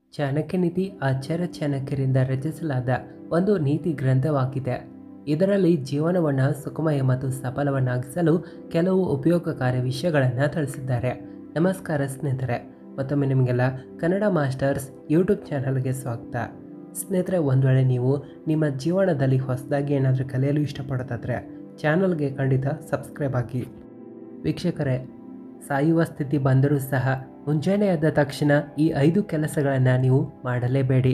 ಚಾಣಕ್ಯ ನೀತಿ ಆಚಾರ್ಯ ಚಾಣಕ್ಯರಿಂದ ರಚಿಸಲಾದ ಒಂದು ನೀತಿ ಗ್ರಂಥವಾಗಿದೆ ಇದರಲ್ಲಿ ಜೀವನವನ್ನು ಸುಖಮಯ ಮತ್ತು ಸಫಲವನ್ನಾಗಿಸಲು ಕೆಲವು ಉಪಯೋಗಕಾರಿ ವಿಷಯಗಳನ್ನು ತಿಳಿಸಿದ್ದಾರೆ ನಮಸ್ಕಾರ ಸ್ನೇಹಿತರೆ ಮತ್ತೊಮ್ಮೆ ನಿಮಗೆಲ್ಲ ಕನ್ನಡ ಮಾಸ್ಟರ್ಸ್ ಯೂಟ್ಯೂಬ್ ಚಾನಲ್ಗೆ ಸ್ವಾಗತ ಸ್ನೇಹಿತರೆ ಒಂದು ವೇಳೆ ನೀವು ನಿಮ್ಮ ಜೀವನದಲ್ಲಿ ಹೊಸದಾಗಿ ಏನಾದರೂ ಕಲಿಯಲು ಇಷ್ಟಪಡೋದಾದರೆ ಚಾನಲ್ಗೆ ಖಂಡಿತ ಸಬ್ಸ್ಕ್ರೈಬ್ ಆಗಿ ವೀಕ್ಷಕರೇ ಸಾಯುವ ಸ್ಥಿತಿ ಬಂದರೂ ಸಹ ಮುಂಜಾನೆ ಎದ್ದ ತಕ್ಷಣ ಈ ಐದು ಕೆಲಸಗಳನ್ನು ನೀವು ಮಾಡಲೇಬೇಡಿ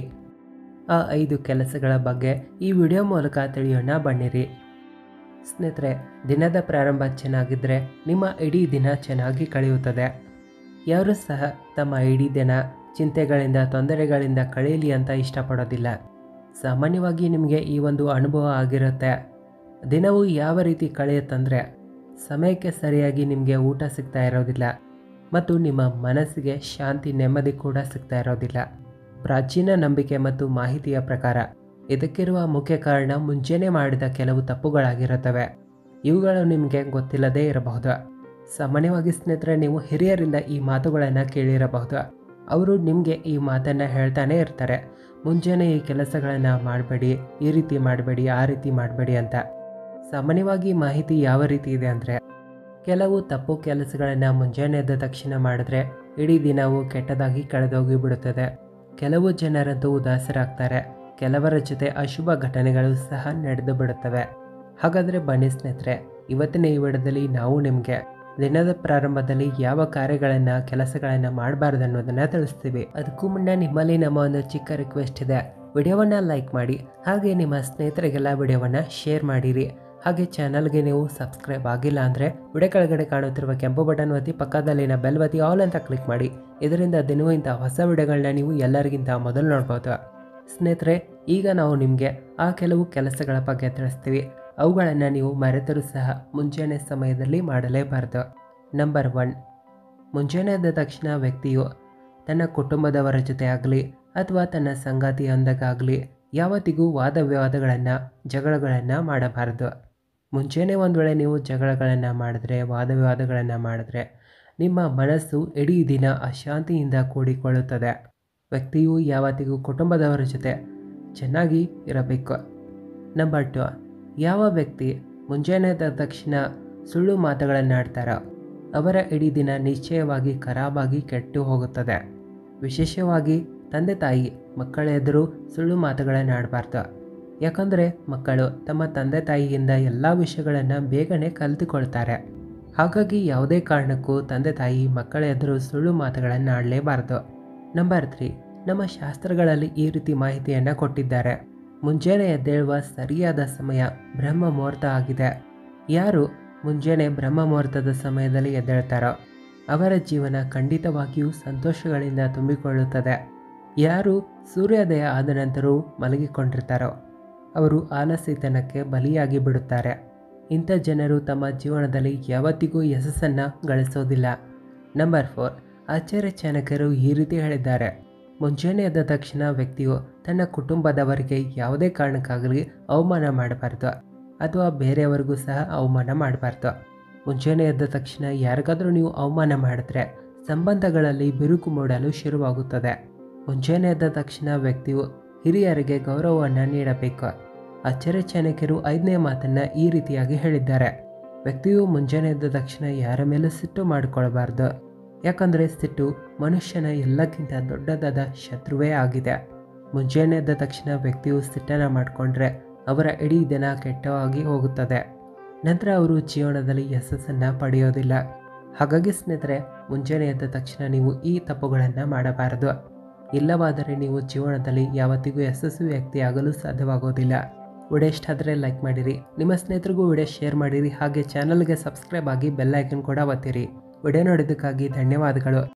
ಆ ಐದು ಕೆಲಸಗಳ ಬಗ್ಗೆ ಈ ವಿಡಿಯೋ ಮೂಲಕ ತಿಳಿಯೋಣ ಬನ್ನಿರಿ ಸ್ನೇಹಿತರೆ ದಿನದ ಪ್ರಾರಂಭ ಚೆನ್ನಾಗಿದ್ದರೆ ನಿಮ್ಮ ಇಡೀ ದಿನ ಚೆನ್ನಾಗಿ ಕಳೆಯುತ್ತದೆ ಯಾರೂ ಸಹ ತಮ್ಮ ಇಡೀ ದಿನ ಚಿಂತೆಗಳಿಂದ ತೊಂದರೆಗಳಿಂದ ಕಳೆಯಲಿ ಅಂತ ಇಷ್ಟಪಡೋದಿಲ್ಲ ಸಾಮಾನ್ಯವಾಗಿ ನಿಮಗೆ ಈ ಒಂದು ಅನುಭವ ಆಗಿರುತ್ತೆ ದಿನವು ಯಾವ ರೀತಿ ಕಳೆಯುತ್ತಂದರೆ ಸಮಯಕ್ಕೆ ಸರಿಯಾಗಿ ನಿಮಗೆ ಊಟ ಸಿಗ್ತಾ ಇರೋದಿಲ್ಲ ಮತ್ತು ನಿಮ್ಮ ಮನಸ್ಸಿಗೆ ಶಾಂತಿ ನೆಮ್ಮದಿ ಕೂಡ ಸಿಗ್ತಾ ಇರೋದಿಲ್ಲ ಪ್ರಾಚೀನ ನಂಬಿಕೆ ಮತ್ತು ಮಾಹಿತಿಯ ಪ್ರಕಾರ ಇದಕ್ಕಿರುವ ಮುಖ್ಯ ಕಾರಣ ಮುಂಚೆನೇ ಮಾಡಿದ ಕೆಲವು ತಪ್ಪುಗಳಾಗಿರುತ್ತವೆ ಇವುಗಳು ನಿಮಗೆ ಗೊತ್ತಿಲ್ಲದೇ ಇರಬಹುದು ಸಾಮಾನ್ಯವಾಗಿ ಸ್ನೇಹಿತರೆ ನೀವು ಹಿರಿಯರಿಂದ ಈ ಮಾತುಗಳನ್ನು ಕೇಳಿರಬಹುದು ಅವರು ನಿಮಗೆ ಈ ಮಾತನ್ನು ಹೇಳ್ತಾನೆ ಇರ್ತಾರೆ ಮುಂಜಾನೆ ಈ ಕೆಲಸಗಳನ್ನು ಮಾಡಬೇಡಿ ಈ ರೀತಿ ಮಾಡಬೇಡಿ ಆ ರೀತಿ ಮಾಡಬೇಡಿ ಅಂತ ಸಾಮಾನ್ಯವಾಗಿ ಮಾಹಿತಿ ಯಾವ ರೀತಿ ಇದೆ ಅಂದರೆ ಕೆಲವು ತಪ್ಪು ಕೆಲಸಗಳನ್ನು ಮುಂಜಾನೆ ಎದ್ದ ತಕ್ಷಣ ಮಾಡಿದ್ರೆ ಇಡೀ ದಿನವು ಕೆಟ್ಟದಾಗಿ ಕಳೆದೋಗಿ ಬಿಡುತ್ತದೆ ಕೆಲವು ಜನರಂತೂ ಉದಾಸರಾಗ್ತಾರೆ ಕೆಲವರ ಜೊತೆ ಅಶುಭ ಘಟನೆಗಳು ಸಹ ನಡೆದು ಬಿಡುತ್ತವೆ ಹಾಗಾದರೆ ಬನ್ನಿ ಸ್ನೇಹಿತರೆ ಇವತ್ತಿನ ಈ ವಿಡಿಯೋದಲ್ಲಿ ನಾವು ನಿಮಗೆ ದಿನದ ಪ್ರಾರಂಭದಲ್ಲಿ ಯಾವ ಕಾರ್ಯಗಳನ್ನು ಕೆಲಸಗಳನ್ನು ಮಾಡಬಾರ್ದು ಅನ್ನೋದನ್ನು ತಿಳಿಸ್ತೀವಿ ಅದಕ್ಕೂ ಮುನ್ನ ನಿಮ್ಮಲ್ಲಿ ನಮ್ಮ ಒಂದು ಚಿಕ್ಕ ರಿಕ್ವೆಸ್ಟ್ ಇದೆ ವಿಡಿಯೋವನ್ನು ಲೈಕ್ ಮಾಡಿ ಹಾಗೆ ನಿಮ್ಮ ಸ್ನೇಹಿತರಿಗೆಲ್ಲ ವಿಡಿಯೋವನ್ನು ಶೇರ್ ಮಾಡಿರಿ ಹಾಗೆ ಚಾನಲ್ಗೆ ನೀವು ಸಬ್ಸ್ಕ್ರೈಬ್ ಆಗಿಲ್ಲ ಅಂದರೆ ವಿಡಿಯೋ ಕೆಳಗಡೆ ಕಾಣುತ್ತಿರುವ ಕೆಂಪು ಬಟನ್ ಒತ್ತಿ ಪಕ್ಕದಲ್ಲಿನ ಬೆಲ್ ಒತ್ತಿ ಆಲ್ ಅಂತ ಕ್ಲಿಕ್ ಮಾಡಿ ಇದರಿಂದ ದಿನವೂ ಇಂಥ ಹೊಸ ವಿಡಿಯೋಗಳನ್ನ ನೀವು ಎಲ್ಲರಿಗಿಂತ ಮೊದಲು ನೋಡ್ಬೋದು ಸ್ನೇಹಿತರೆ ಈಗ ನಾವು ನಿಮಗೆ ಆ ಕೆಲವು ಕೆಲಸಗಳ ಬಗ್ಗೆ ತಿಳಿಸ್ತೀವಿ ಅವುಗಳನ್ನು ನೀವು ಮರೆತರೂ ಸಹ ಮುಂಜಾನೆ ಸಮಯದಲ್ಲಿ ಮಾಡಲೇಬಾರದು ನಂಬರ್ ಒನ್ ಮುಂಜಾನೆ ಎದ್ದ ತಕ್ಷಣ ವ್ಯಕ್ತಿಯು ತನ್ನ ಕುಟುಂಬದವರ ಜೊತೆ ಆಗಲಿ ಅಥವಾ ತನ್ನ ಸಂಗಾತಿಯೊಂದಗಾಗಲಿ ಯಾವತ್ತಿಗೂ ವಾದ ವಿವಾದಗಳನ್ನು ಜಗಳಗಳನ್ನು ಮಾಡಬಾರದು ಮುಂಚೆನೇ ಒಂದು ವೇಳೆ ನೀವು ಜಗಳಗಳನ್ನು ಮಾಡಿದ್ರೆ ವಾದ ವಿವಾದಗಳನ್ನು ಮಾಡಿದ್ರೆ ನಿಮ್ಮ ಮನಸ್ಸು ಇಡೀ ದಿನ ಅಶಾಂತಿಯಿಂದ ಕೂಡಿಕೊಳ್ಳುತ್ತದೆ ವ್ಯಕ್ತಿಯು ಯಾವತ್ತಿಗೂ ಕುಟುಂಬದವರ ಜೊತೆ ಚೆನ್ನಾಗಿ ಇರಬೇಕು ನಂಬರ್ ಟು ಯಾವ ವ್ಯಕ್ತಿ ಮುಂಜಾನೆ ಎದ್ದ ತಕ್ಷಣ ಸುಳ್ಳು ಮಾತುಗಳನ್ನು ಆಡ್ತಾರೋ ಅವರ ಇಡೀ ದಿನ ನಿಶ್ಚಯವಾಗಿ ಖರಾಬಾಗಿ ಕೆಟ್ಟು ಹೋಗುತ್ತದೆ ವಿಶೇಷವಾಗಿ ತಂದೆ ತಾಯಿ ಮಕ್ಕಳ ಎದುರು ಸುಳ್ಳು ಮಾತುಗಳನ್ನು ಆಡಬಾರ್ದು ಯಾಕಂದರೆ ಮಕ್ಕಳು ತಮ್ಮ ತಂದೆ ತಾಯಿಯಿಂದ ಎಲ್ಲ ವಿಷಯಗಳನ್ನು ಬೇಗನೆ ಕಲಿತುಕೊಳ್ತಾರೆ ಹಾಗಾಗಿ ಯಾವುದೇ ಕಾರಣಕ್ಕೂ ತಂದೆ ತಾಯಿ ಮಕ್ಕಳ ಎದುರು ಸುಳ್ಳು ಮಾತುಗಳನ್ನು ಆಡಲೇಬಾರದು ನಂಬರ್ ತ್ರೀ ನಮ್ಮ ಶಾಸ್ತ್ರಗಳಲ್ಲಿ ಈ ರೀತಿ ಮಾಹಿತಿಯನ್ನು ಕೊಟ್ಟಿದ್ದಾರೆ ಮುಂಜಾನೆ ಎದ್ದೇಳುವ ಸರಿಯಾದ ಸಮಯ ಬ್ರಹ್ಮ ಮುಹೂರ್ತ ಆಗಿದೆ ಯಾರು ಮುಂಜಾನೆ ಬ್ರಹ್ಮ ಮುಹೂರ್ತದ ಸಮಯದಲ್ಲಿ ಎದ್ದೇಳ್ತಾರೋ ಅವರ ಜೀವನ ಖಂಡಿತವಾಗಿಯೂ ಸಂತೋಷಗಳಿಂದ ತುಂಬಿಕೊಳ್ಳುತ್ತದೆ ಯಾರು ಸೂರ್ಯೋದಯ ಆದ ನಂತರವೂ ಮಲಗಿಕೊಂಡಿರ್ತಾರೋ ಅವರು ಆಲಸ್ಯತನಕ್ಕೆ ಬಲಿಯಾಗಿ ಬಿಡುತ್ತಾರೆ ಇಂಥ ಜನರು ತಮ್ಮ ಜೀವನದಲ್ಲಿ ಯಾವತ್ತಿಗೂ ಯಶಸ್ಸನ್ನು ಗಳಿಸೋದಿಲ್ಲ ನಂಬರ್ ಫೋರ್ ಆಚಾರ್ಯ ಚಾಣಕ್ಯರು ಈ ರೀತಿ ಹೇಳಿದ್ದಾರೆ ಮುಂಜಾನೆ ಎದ್ದ ತಕ್ಷಣ ವ್ಯಕ್ತಿಯು ತನ್ನ ಕುಟುಂಬದವರಿಗೆ ಯಾವುದೇ ಕಾರಣಕ್ಕಾಗಲಿ ಅವಮಾನ ಮಾಡಬಾರ್ದು ಅಥವಾ ಬೇರೆಯವರಿಗೂ ಸಹ ಅವಮಾನ ಮಾಡಬಾರ್ದು ಮುಂಜಾನೆ ಎದ್ದ ತಕ್ಷಣ ಯಾರಿಗಾದರೂ ನೀವು ಅವಮಾನ ಮಾಡಿದ್ರೆ ಸಂಬಂಧಗಳಲ್ಲಿ ಬಿರುಕು ಮೂಡಲು ಶುರುವಾಗುತ್ತದೆ ಮುಂಜಾನೆ ಎದ್ದ ತಕ್ಷಣ ವ್ಯಕ್ತಿಯು ಹಿರಿಯರಿಗೆ ಗೌರವವನ್ನು ನೀಡಬೇಕು ಆಚಾರ್ಯ ಚಾಣಕ್ಯರು ಐದನೇ ಮಾತನ್ನು ಈ ರೀತಿಯಾಗಿ ಹೇಳಿದ್ದಾರೆ ವ್ಯಕ್ತಿಯು ಮುಂಜಾನೆ ಎದ್ದ ತಕ್ಷಣ ಯಾರ ಮೇಲೂ ಸಿಟ್ಟು ಮಾಡಿಕೊಳ್ಬಾರ್ದು ಯಾಕಂದರೆ ಸಿಟ್ಟು ಮನುಷ್ಯನ ಎಲ್ಲಕ್ಕಿಂತ ದೊಡ್ಡದಾದ ಶತ್ರುವೇ ಆಗಿದೆ ಮುಂಜಾನೆ ಎದ್ದ ತಕ್ಷಣ ವ್ಯಕ್ತಿಯು ಸಿಟ್ಟನ್ನು ಮಾಡಿಕೊಂಡ್ರೆ ಅವರ ಇಡೀ ದಿನ ಕೆಟ್ಟವಾಗಿ ಹೋಗುತ್ತದೆ ನಂತರ ಅವರು ಜೀವನದಲ್ಲಿ ಯಶಸ್ಸನ್ನು ಪಡೆಯೋದಿಲ್ಲ ಹಾಗಾಗಿ ಸ್ನೇಹಿತರೆ ಮುಂಜಾನೆ ಎದ್ದ ತಕ್ಷಣ ನೀವು ಈ ತಪ್ಪುಗಳನ್ನು ಮಾಡಬಾರದು ಇಲ್ಲವಾದರೆ ನೀವು ಜೀವನದಲ್ಲಿ ಯಾವತ್ತಿಗೂ ಯಶಸ್ವಿ ವ್ಯಕ್ತಿಯಾಗಲು ಸಾಧ್ಯವಾಗೋದಿಲ್ಲ ವಿಡಿಯೋ ಇಷ್ಟ ಆದರೆ ಲೈಕ್ ಮಾಡಿರಿ ನಿಮ್ಮ ಸ್ನೇಹಿತರಿಗೂ ವಿಡಿಯೋ ಶೇರ್ ಮಾಡಿರಿ ಹಾಗೆ ಚಾನಲ್ಗೆ ಸಬ್ಸ್ಕ್ರೈಬ್ ಆಗಿ ಬೆಲ್ ಐಕನ್ ಕೂಡ ಒತ್ತಿರಿ ವಿಡಿಯೋ ನೋಡೋದಕ್ಕಾಗಿ ಧನ್ಯವಾದಗಳು